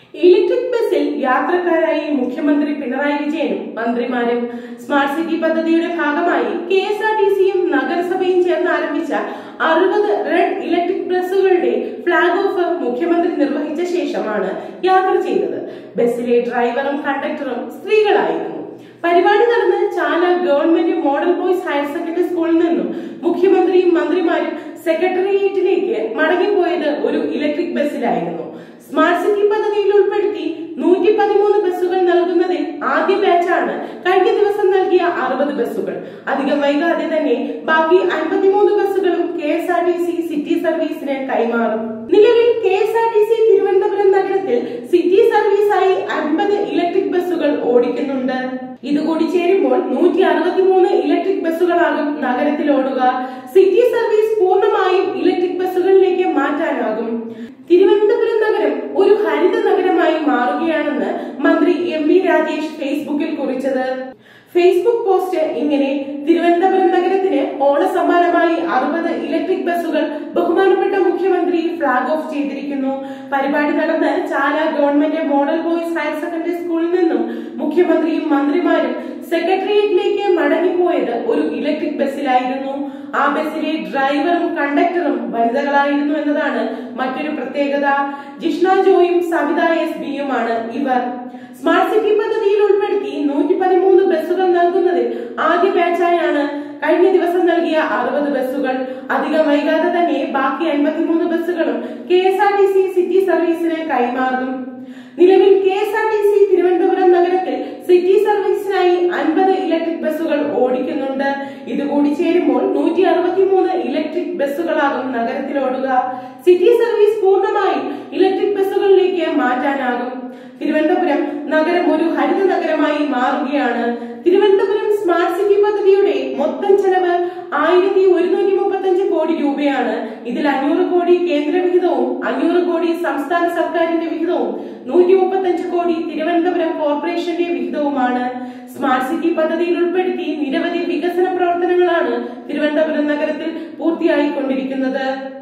electric ബസ്സിൽ യാത്രക്കാരായി മുഖ്യമന്ത്രി പിണറായി വിജയനും മന്ത്രിമാരും സ്മാർട്ട് സിറ്റി പദ്ധതിയുടെ ഭാഗമായി കെ എസ് ആർ ടി സിയും നഗരസഭയും ചേർന്ന് ആരംഭിച്ച അറുപത് റെഡ് ഇലക്ട്രിക് ബസ്സുകളുടെ ഫ്ളാഗ് ഓഫ് മുഖ്യമന്ത്രി നിർവഹിച്ച ശേഷമാണ് യാത്ര ചെയ്തത് ബസ്സിലെ ഡ്രൈവറും കണ്ടക്ടറും സ്ത്രീകളായിരുന്നു പരിപാടി നടന്ന Chala government model boys higher secondary സ്കൂളിൽ നിന്നും മുഖ്യമന്ത്രിയും മന്ത്രിമാരും സെക്രട്ടേറിയറ്റിലേക്ക് മടങ്ങിപ്പോയത് ഒരു ഇലക്ട്രിക് ബസ്സിലായിരുന്നു സ്മാർട്ട് സിറ്റി പദ്ധതിയിൽ ഉൾപ്പെടുത്തി നൂറ്റി പതിമൂന്ന് ബസ്സുകൾ നൽകുന്നതിൽ ആദ്യ ബാച്ചാണ് കഴിഞ്ഞ ദിവസം നൽകിയ അറുപത് ബസ്സുകൾ അധികം വൈകാതെ തന്നെ ബാക്കി അൻപത്തിമൂന്ന് ബസ്സുകളും K S R T C city സർവീസിന് കൈമാറും നിലവിൽ K S R T C Thiruvananthapuram നഗരത്തിൽ സിറ്റി സർവീസായി അൻപത് ഇലക്ട്രിക് ബസ്സുകൾ ഓടിക്കുന്നുണ്ട് ഇതുകൂടി ചേരുമ്പോൾ നൂറ്റി അറുപത്തിമൂന്ന് ഇലക്ട്രിക് ബസ്സുകളാകും നഗരത്തിൽ ഓടുക സിറ്റി സർവീസ് പൂർണ്ണമായും ഇലക്ട്രിക് ബസ്സുകളിലേക്ക് മാറ്റാനാകും തിരുവനന്തപുരം നഗരം ഒരു ഹരിത നഗരമായി മാറുകയാണെന്ന് മന്ത്രി എം വി രാജേഷ് ഫേസ്ബുക്കിൽ കുറിച്ചത് ഫേസ്ബുക്ക് പോസ്റ്റ് ഇങ്ങനെ തിരുവനന്തപുരം നഗരത്തിന് ഓണസമ്മാനമായി അറുപത് ഇലക്ട്രിക് ബസ്സുകൾ ബഹുമാനപ്പെട്ട മുഖ്യമന്ത്രി ഫ്ളാഗ് ഓഫ് ചെയ്തിരിക്കുന്നു പരിപാടി നടന്ന് Chala government model boys higher secondary സ്കൂളിൽ നിന്നും മുഖ്യമന്ത്രിയും മന്ത്രിമാരും സെക്രട്ടേറിയറ്റിലേക്ക് മടങ്ങിപ്പോയത് ഒരു ഇലക്ട്രിക് ബസ്സിലായിരുന്നു ആ ബസ്സിലെ ഡ്രൈവറും കണ്ടക്ടറും വനിതകളായിരുന്നു എന്നതാണ് മറ്റൊരു പ്രത്യേകത ജിഷ്ണ ജോയും സവിത എസ് ബിയുമാണ് ഇവർ സ്മാർട്ട് സിറ്റി പദ്ധതിയിൽ ഉൾപ്പെടുത്തി നൂറ്റി പതിമൂന്ന് ബസ്സുകൾ നൽകുന്നതിൽ ആദ്യ ബാച്ചായാണ് കഴിഞ്ഞ ദിവസം നൽകിയ അറുപത് ബസ്സുകൾ അധികം വൈകാതെ തന്നെ ബാക്കി അൻപത്തിമൂന്ന് ബസ്സുകളും K S R T C city സർവീസിന് കൈമാറും നിലവിൽ K S R T C Thiruvananthapuram നഗരത്തിൽ സിറ്റി സർവീസിനായി അൻപത് ഇലക്ട്രിക് ബസ്സുകൾ ഓടിക്കുന്നുണ്ട് ഇതുകൂടി ചേരുമ്പോൾ നൂറ്റി അറുപത്തിമൂന്ന് ഇലക്ട്രിക് ബസ്സുകളാകും നഗരത്തിൽ ഓടുക സിറ്റി സർവീസ് പൂർണ്ണമായും ഇലക്ട്രിക് ബസ്സുകളിലേക്ക് മാറ്റാനാകും തിരുവനന്തപുരം നഗരം ഒരു ഹരിത നഗരമായി മാറുകയാണ് തിരുവനന്തപുരം സ്മാർട്ട് സിറ്റി പദ്ധതിയുടെ മൊത്തം ചെലവ് ആയിരത്തി ഒരുന്നൂറ്റി മുപ്പത്തഞ്ച് കോടി രൂപയാണ് ഇതിൽ അഞ്ഞൂറ് കോടി കേന്ദ്ര വിഹിതവും അഞ്ഞൂറ് കോടി സംസ്ഥാന സർക്കാരിന്റെ വിഹിതവും നൂറ്റി മുപ്പത്തഞ്ച് കോടി തിരുവനന്തപുരം കോർപ്പറേഷന്റെ വിഹിതവുമാണ് സ്മാർട്ട് സിറ്റി പദ്ധതിയിൽ ഉൾപ്പെടുത്തി നിരവധി വികസന പ്രവർത്തനങ്ങളാണ് തിരുവനന്തപുരം നഗരത്തിൽ പൂർത്തിയായിക്കൊണ്ടിരിക്കുന്നത്